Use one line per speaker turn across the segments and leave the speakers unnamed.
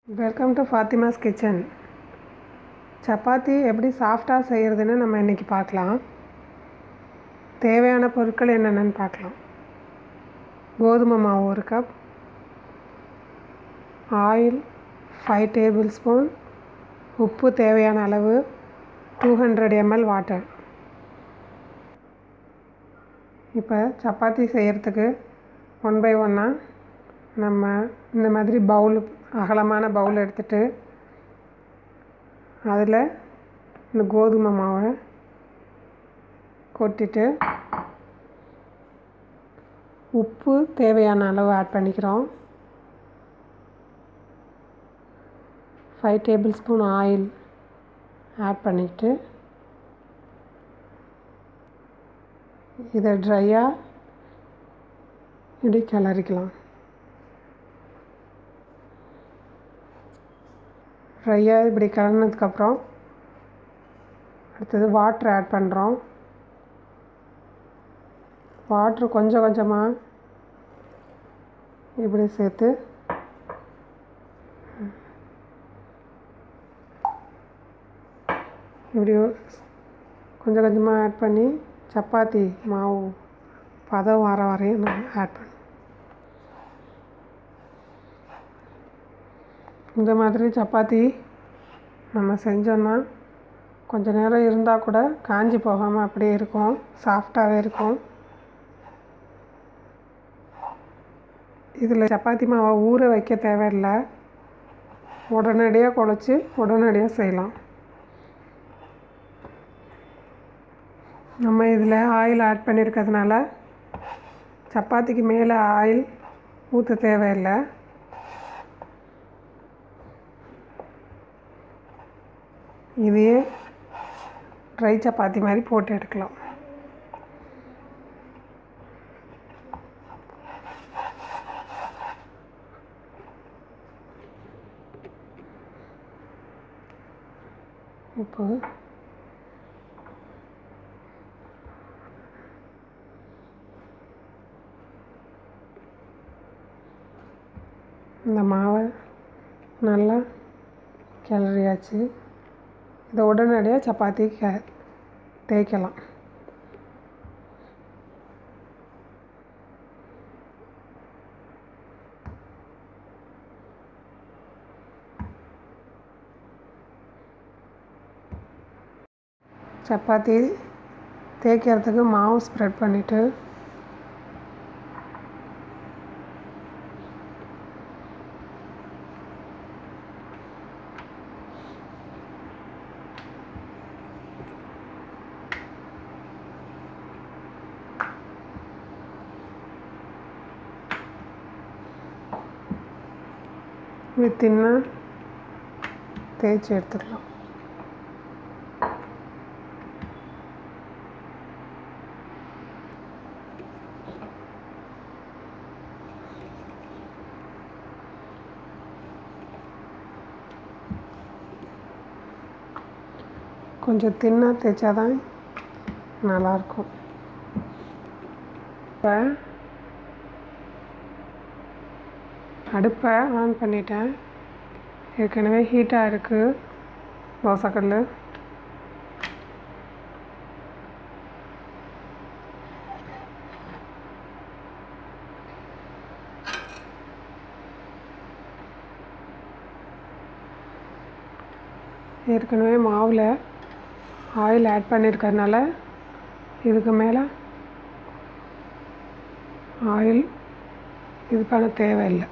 welcome to Fathima's kitchen chapati எப்படி சாஃப்டாக செய்கிறதுன்னு நம்ம இன்றைக்கி பார்க்கலாம் தேவையான பொருட்கள் என்னென்னு பார்க்கலாம் கோதுமை மாவு ஒரு cup oil five tablespoon உப்பு தேவையான அளவு டூ ஹண்ட்ரட் எம்எல் வாட்டர் இப்போ சப்பாத்தி செய்கிறதுக்கு ஒன் பை ஒன்னாக நம்ம இந்த மாதிரி பவுல் அகலமான பவுல் எடுத்துகிட்டு அதில் இந்த கோதுமை மாவை கொட்டிட்டு உப்பு தேவையான அளவு ஆட் பண்ணிக்கிறோம் five tablespoon oil add பண்ணிவிட்டு இதை ட்ரையாக இப்படி கிளறிக்கலாம் ட்ரையாக இப்படி கிளறினதுக்கப்புறம் அடுத்தது வாட்ரு ஆட் பண்ணுறோம் வாட்ரு கொஞ்சம் கொஞ்சமாக இப்படி சேர்த்து இப்படி கொஞ்சம் கொஞ்சமாக ஆட் பண்ணி சப்பாத்தி மாவு பதம் வர வரையும் நம்ம ஆட் பண்ணணும் இந்த மாதிரி சப்பாத்தி நம்ம செஞ்சோன்னா கொஞ்ச நேரம் இருந்தால் கூட காஞ்சி போகாமல் அப்படியே இருக்கும் சாஃப்டாகவே இருக்கும் இதில் சப்பாத்தி மாவை ஊற வைக்க தேவையில்லை உடனடியாக குழச்சி உடனடியாக செய்யலாம் நம்ம இதில் ஆயில் ஆட் பண்ணியிருக்கிறதுனால சப்பாத்திக்கு மேலே ஆயில் ஊற்ற தேவையில்லை இதையே ட்ரை சப்பாத்தி மாதிரி போட்டு எடுக்கலாம் இப்போ இந்த மாவை நல்லா கிளறியாச்சு இதை உடனடியாக சப்பாத்தி க தேய்க்கலாம் சப்பாத்தி தேய்க்கிறதுக்கு மாவு ஸ்ப்ரெட் பண்ணிவிட்டு இப்படி தின்னா தேய்ச்சி எடுத்துக்கலாம் கொஞ்சம் தின்னா தேய்ச்சா தான் நல்லாயிருக்கும் இப்போ அடுப்பை ஆன் பண்ணிட்டேன் ஏற்கனவே ஹீட்டாக இருக்குது தோசைக்கல் ஏற்கனவே மாவில் ஆயில் ஆட் பண்ணியிருக்கறனால இதுக்கு மேலே ஆயில் இது பண்ண தேவையில்லை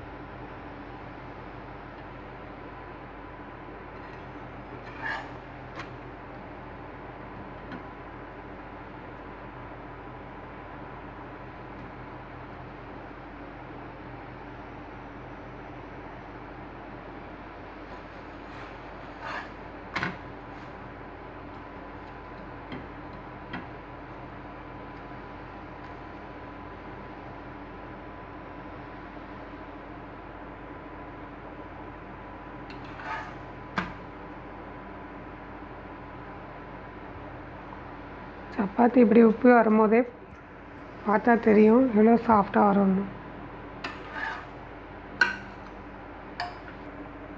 சப்பாத்தி இப்படி உப்பு வரும்போதே பார்த்தா தெரியும் எவ்வளோ சாஃப்டாக வரும்னு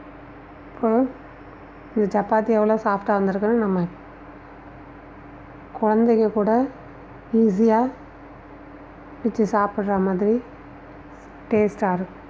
இப்போது இந்த சப்பாத்தி எவ்வளோ சாஃப்டாக வந்திருக்குன்னு நம்ம குழந்தைங்க கூட ஈஸியாக பிச்சு சாப்பிட்ற மாதிரி டேஸ்ட்டாக இருக்கும்